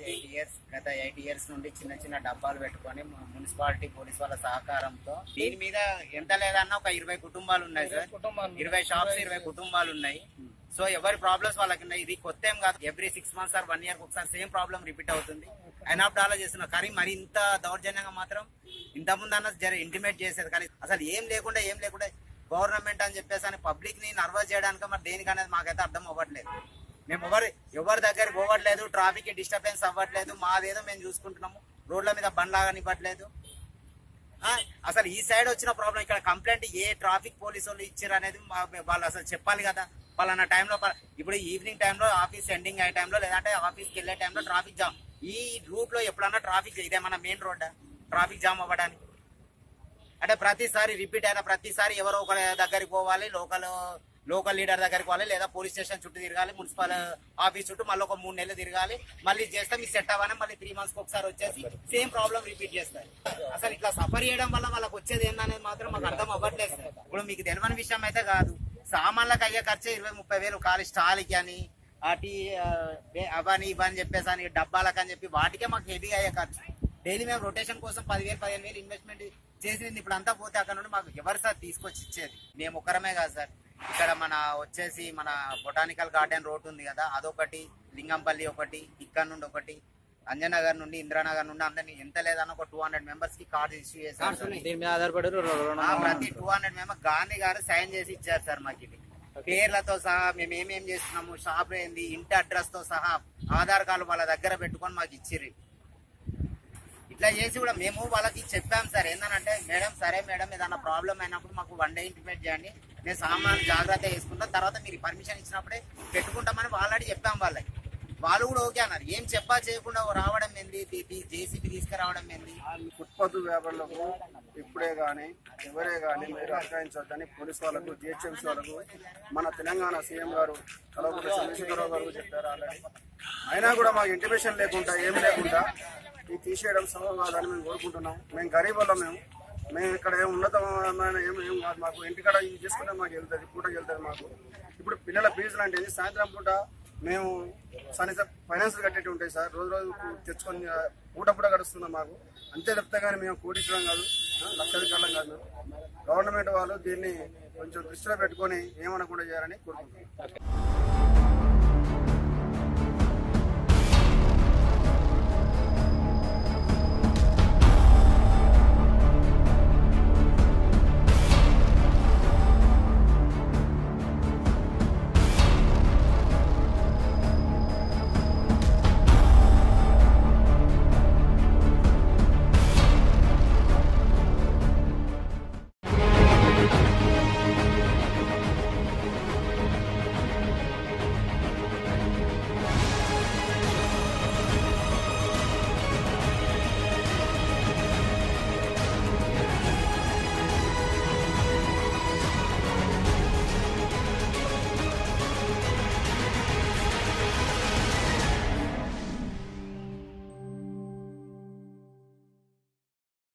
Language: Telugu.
ఎయిట్ ఇయర్స్ గత ఎయిట్ ఇయర్స్ నుండి చిన్న చిన్న డబ్బాలు పెట్టుకొని ము- మున్సిపాలిటీ పోలీస్ వాళ్ళ సహకారంతో దీని మీద ఎంత లేదన్నా ఒక ఇరవై కుటుంబాలు ఉన్నాయి సార్ ఇరవై షాప్స్ ఇరవై కుటుంబాలు ఉన్నాయి సో ఎవరి ప్రాబ్లమ్స్ వాళ్ళకి ఉన్నాయి ఇది కొత్త ఏం కాదు every six months sir one year ఒకసారి సేమ్ ప్రాబ్లం రిపీట్ అవుతుంది అయినప్పుడు అలా చేస్తున్నారు కానీ మరి ఇంత దౌర్జన్యంగా మాత్రం ఇంత ముందు అన్న జర ఇంటిమేట్ చేసేది కానీ అసలు ఏం లేకుండా ఏం లేకుండా గవర్నమెంట్ అని చెప్పేసి అని పబ్లిక్ ని నర్వస్ చేయడానికి మరి దేనికి అనేది మాకైతే అర్థం అవ్వట్లేదు మేము ఎవరు ఎవరి దగ్గరికి పోవట్లేదు ట్రాఫిక్ డిస్టర్బెన్స్ అవ్వట్లేదు మాదేదో మేము చూసుకుంటున్నాము రోడ్ల మీద బండ్లాగనివ్వట్లేదు ఆ, అసలు ఈ సైడ్ వచ్చిన ప్రాబ్లం ఇక్కడ కంప్లైంట్ ఏ ట్రాఫిక్ పోలీసు వాళ్ళు ఇచ్చారు అనేది మా- వాళ్ళు అసలు చెప్పాలి కదా పలానా టైంలో ఇప్పుడు ఈవినింగ్ టైంలో ఆఫీస్ ఎండింగ్ అయ్యే టైంలో లేదంటే ఆఫీస్కి వెళ్ళే టైంలో ట్రాఫిక్ జామ్ ఈ రూట్ లో ఎప్పుడన్నా ట్రాఫిక్ ఇదేమన్నా మెయిన్ రోడ్డా ట్రాఫిక్ జామ్ అవ్వడానికి అంటే ప్రతిసారి రిపీట్ అయిన ప్రతిసారి ఎవరో ఒకరి దగ్గరికి పోవాలి లోకల్ లోకల్ లీడర్ దగ్గరికి పోవాలి లేదా పోలీస్ స్టేషన్ చుట్టూ తిరగాలి మున్సిపల్ ఆఫీస్ చుట్టూ మళ్ళీ ఒక మూడు నెలలు తిరగాలి మళ్ళీ చేస్తే మీకు సెట్ అవ్వని మళ్ళీ త్రీ మంత్స్ ఒకసారి వచ్చేసి సేమ్ ప్రాబ్లం రిపీట్ చేస్తారు అసలు ఇట్లా సఫర్ చేయడం వల్ల వాళ్ళకి వచ్చేది ఏందనేది మాత్రం మాకు అర్థం అవ్వట్లేదు సార్ ఇప్పుడు మీకు తెలియని విషయం అయితే కాదు సామాన్లకు అయ్యే ఖర్చు ఇరవై ముప్పై వేలు ఖాళీ స్టాల్కి అని అటు అవని ఇవని చెప్పేసి అని డబ్బాలకు అని చెప్పి వాటికే మాకు హెవీ అయ్యే ఖర్చు డైలీ మేము రొటేషన్ కోసం పదివేలు పదిహేను వేలు ఇన్వెస్ట్మెంట్ చేసింది ఇప్పుడు అంతా పోతే అక్కడ నుండి మాకు ఎవరు సార్ తీసుకొచ్చి ఇచ్చేది మేము ఒక్కరమే కాదు సార్ ఇక్కడ మన వచ్చేసి మన బొటానికల్ గార్డెన్ రోడ్ ఉంది కదా అదొకటి లింగంపల్లి ఒకటి ఇక్కడ నుండి ఒకటి అంజనగర్ నుండి ఇంద్రానగర్ నుండి అందరినీ ఎంత లేదన్న ఒక టూ హండ్రెడ్ మెంబర్స్ కి కార్డు ఇష్యూ చేశారు సార్. దీని మీద ఆధారపడి రు- రు- రుణం ఆ, ప్రతి టూ హండ్రెడ్ మెంబర్ గాంధీ గారు సైన్ చేసి ఇచ్చారు సార్ మాకు ఇది పేర్లతో సహా మేము ఏమేం చేస్తున్నాము షాప్ ఏంది ఇంటి అడ్రస్ తో సహా ఆధార్ కార్డు వాళ్ళ దగ్గర పెట్టుకొని మాకు ఇచ్చిర్రు ఇట్లా చేసి కూడా మేము వాళ్ళకి చెప్పాం సార్ ఏంటంటే మేడం సరే మేడం ఏదైనా ప్రాబ్లం అయినప్పుడు మాకు వన్ డే ఇంటిమేట్ చేయండి మేము సామాన్ జాగ్రత్త చేసుకుంటాం తర్వాత మీరు పర్మిషన్ ఇచ్చినప్పుడే పెట్టుకుంటామని ఆల్రెడీ చెప్పాం వాళ్ళకి వాళ్ళు కూడా ఓకే అన్నారు ఏం చెప్పా చేయకుండా రావడం ఏంది జేసీబీ తీసుకురావడం ఏంది ఫుట్పాత్ వ్యాపారులకు ఇప్పుడే కానీ ఎవరే కానీ మీరు అర్థించొద్దని పోలీస్ వాళ్ళకు జిహెచ్ఎంసీ వాళ్ళకు మన తెలంగాణ సీఎం గారు కలవకుంట్ల చంద్రశేఖరరావు గారు చెప్పారు ఆల్రెడీ అయినా కూడా మాకు ఇంటిమేషన్ లేకుండా ఏం లేకుండా ఇది తీసేయడం సభ కాదని మేము కోరుకుంటున్నాం మేము గరీబ్ వాళ్ళం మేము మేము ఇక్కడ ఏం ఉన్నతమైన ఏం ఏం కాదు మాకు ఇంటికాడ ఇది చేసుకుంటే మాకు వెళ్తుంది పూట వెళ్తుంది మాకు ఇప్పుడు పిల్లల ఫీజు లాంటిది సాయంత్రం పూట మేము కనీసం ఫైనాన్స్ కట్టేటి ఉంటాయి సార్ రోజు రోజు తెచ్చుకొని ఆ, పూట పూట గడుస్తున్నాం మాకు అంతే తప్పితే కానీ మేము కూడించడం కాదు ఆ, లక్షాధికారులం కాదు మేము గవర్నమెంట్ వాళ్ళు దీన్ని కొంచెం దృష్టిలో పెట్టుకొని ఏమనకుండా చేయాలని కోరుకుంటున్నాం